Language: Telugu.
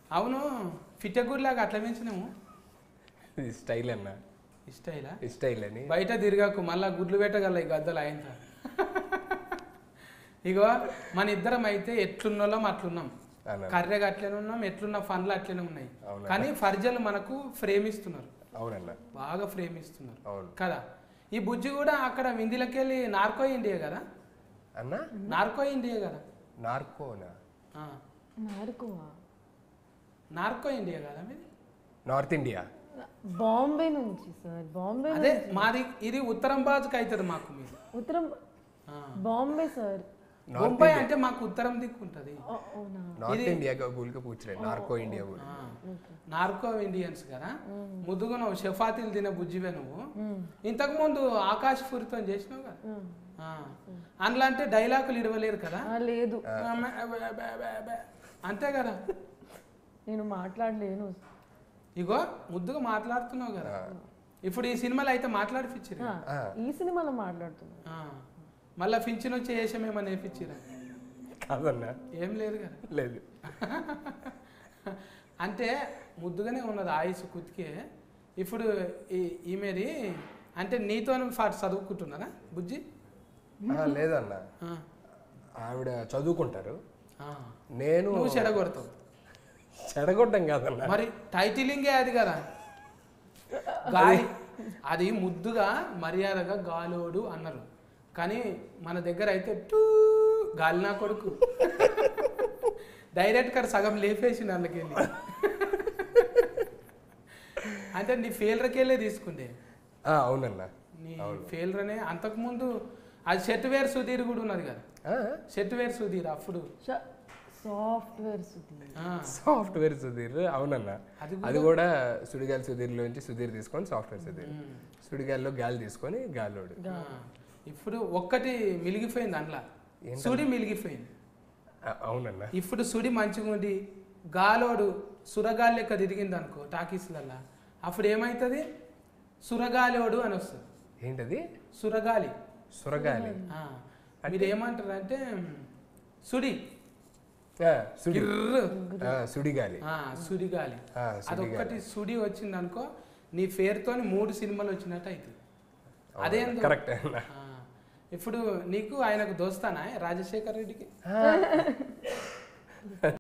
అవును ఫిట్టగుడిలాగా అట్లా పెంచినాము ఇది స్టైల్ అన్న ఇష్టైలా ఈ స్టైల్ అని బయట తిరగకు మళ్ళా గుడ్లు పెట్టగల ఈ గద్దలు ఆయన ఇగో మన ఇద్దరం అయితే ఎట్లున్నోళ్ళం అట్లున్నాం అన్న కర్రెగా అట్లనే ఉన్నాం ఎట్లున్న ఫన్లు అట్లనే ఉన్నాయి అవునా? కానీ ఫర్జలు మనకు ఫ్రేమ్ ఇస్తున్నారు అవునన్న బాగా ఫ్రేమ్ ఇస్తున్నారు అవును కదా ఈ బుజ్జి కూడా అక్కడ విందిలకి వెళ్ళి నార్కో ఇండియా కదా అన్న నార్కో ఇండియా కదా నార్కోనా ఆ, నారుకోవా నార్కో ఇండియా కదా మీది నార్త్ ఇండియా బాంబే నుంచి సార్ బాంబే అదే మాది ఇది ఉత్తరం బాజుకి అవుతుంది మాకు మీది ఉత్తరం ఆ. బాంబే సార్ బొంబాయి అంటే మాకు ఉత్తరం దిక్కు ఉంటుంది ఓ, అవునా నార్త్ ఇండియా का बोल के पूछ रहे हैं नार्को इंडिया बोल ఆ, నార్కో ఇండియన్స్ కదా ముద్దుగా నువ్వు షఫాతీలు తినే బుజ్జివే నువ్వు ఇంతకు ముందు ఆకాశ్ పూరితో చేసినావు కదా ఆ. అందులో అంటే డైలాగులు ఇడవలేరు కదా ఆ, లేదు అంతే కదా నేను మాట్లాడలేను ఇగో ముద్దుగా మాట్లాడుతున్నావు కదా ఇప్పుడు ఈ సినిమాలో అయితే మాట్లాడిపించారు ఆ, ఈ సినిమాలో మాట్లాడుతున్నాను మళ్ళీ ఫించిన వచ్చి వేసామేమో నేర్పించిరా కాదన్న ఏం లేదు కదా లేదు అంటే ముద్దుగానే ఉన్నది ఆయుష్ కుతికే ఇప్పుడు ఈ ఈమెది అంటే నీతో పాటు చదువుకుంటున్నారా బుజ్జి ఆ, లేదన్న ఆ, ఆవిడ చదువుకుంటారు ఆ. నేను నువ్వు చెడగొడతావు చెడగొట్టం కాదన్న మరి టైటిలింగే అది కదా గాలి అది ముద్దుగా మర్యాదగా గాలోడు అన్నారు కానీ మన దగ్గర అయితే టూ గాలి నా కొడుకు డైరెక్ట్ గారు సగం లేపేసి అందుకెళ్ళి అంటే నీ ఫెయిల్రకి వెళ్ళే తీసుకుండే ఆ, అవునన్న నీ ఫెయిల్ర్ అనే అంతకుముందు అది షెట్వేర్ సుధీర్ కూడా ఉన్నది కదా ఆ, షెట్వేర్ సుధీర్ అప్పుడు సాఫ్ట్వేర్ సుధీర్ ఆ, సాఫ్ట్వేర్ సుధీర్ అవునన్న అది అది కూడా సుడిగాలి సుధీర్లో నుంచి సుధీర్ తీసుకొని సాఫ్ట్వేర్ సుధీర్ ఉమ్. సుడిగాలిలో గాలి తీసుకొని గాలోడు ఆ, ఇప్పుడు ఒక్కటి మిలిగిపోయింది అందులో సుడి మిలిగిపోయింది ఆ, అవునన్న ఇప్పుడు సుడి మంచిగా ఉండి గాలోడు సురగాలి లెక్క తిరిగింది అనుకో టాకీస్లల్లా అప్పుడు ఏమవుతుంది సురగాలోడు అని వస్తుంది ఏంటది సురగాలి సురగాలి ఆ, మీరు ఏమంటారు అంటే సుడి ఆ, సుడి గిర్రు ఆ, సుడిగాలి ఆ, సుడిగాలి ఆ, అదొక్కటి సుడి వచ్చింది అనుకో నీ పేరుతోని మూడు సినిమాలు వచ్చినట్టు అవుతుంది అదేందో కరెక్ట్ అన్న ఆ, ఇప్పుడు నీకు ఆయనకు దోస్తానా రాజశేఖర్ రెడ్డికి